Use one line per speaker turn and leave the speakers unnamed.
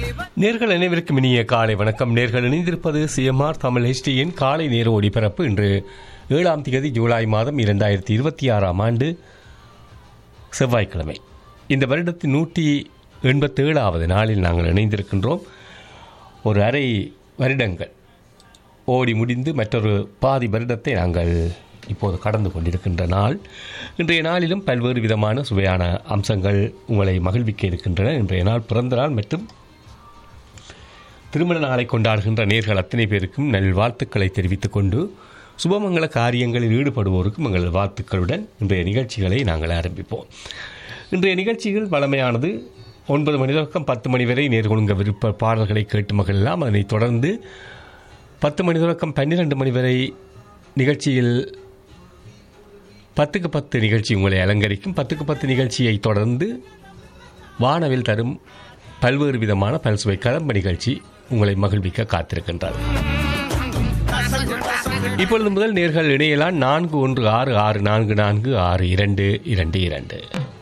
நேர்கள் அனைவருக்கும் இனிய காலை வணக்கம் நேர்கள் இணைந்திருப்பது சிஎம்ஆர் தமிழ் ஹிஸ்டியின் காலை நேர ஒளிபரப்பு இன்று ஏழாம் தேதி ஜூலை மாதம் இரண்டாயிரத்தி இருபத்தி ஆறாம் ஆண்டு செவ்வாய்க்கிழமை இந்த வருடத்தின் நூற்றி எண்பத்தேழாவது நாளில் நாங்கள் இணைந்திருக்கின்றோம் ஒரு அரை வருடங்கள் ஓடி முடிந்து மற்றொரு பாதி வருடத்தை நாங்கள் இப்போது கடந்து கொண்டிருக்கின்ற நாள் இன்றைய நாளிலும் பல்வேறு விதமான சுவையான அம்சங்கள் உங்களை மகிழ்விக்க இருக்கின்றன இன்றைய நாள் பிறந்த நாள் மற்றும் திருமண நாளை கொண்டாடுகின்ற நேர்கள் அத்தனை பேருக்கும் நல்வாழ்த்துக்களை தெரிவித்துக் கொண்டு சுபமங்கல காரியங்களில் ஈடுபடுவோருக்கும் எங்கள் வாழ்த்துக்களுடன் இன்றைய நிகழ்ச்சிகளை நாங்கள் ஆரம்பிப்போம் இன்றைய நிகழ்ச்சிகள் வளமையானது ஒன்பது மணி தொடக்கம் பத்து மணி வரை நேர்கொழுங்க விருப்ப பாடல்களை கேட்டு மகிழலாம் அதனைத் தொடர்ந்து பத்து மணி தொடக்கம் பன்னிரெண்டு மணி வரை நிகழ்ச்சியில் பத்துக்கு பத்து நிகழ்ச்சி உங்களை அலங்கரிக்கும் பத்துக்கு பத்து நிகழ்ச்சியை தொடர்ந்து வானவில் தரும் பல்வேறு விதமான பல்சுவை கதம்ப நிகழ்ச்சி உங்களை மகிழ்விக்க காத்திருக்கின்றது இப்பொழுது முதல் நேர்கள் இணையலாம் நான்கு ஒன்று ஆறு ஆறு நான்கு நான்கு ஆறு இரண்டு இரண்டு இரண்டு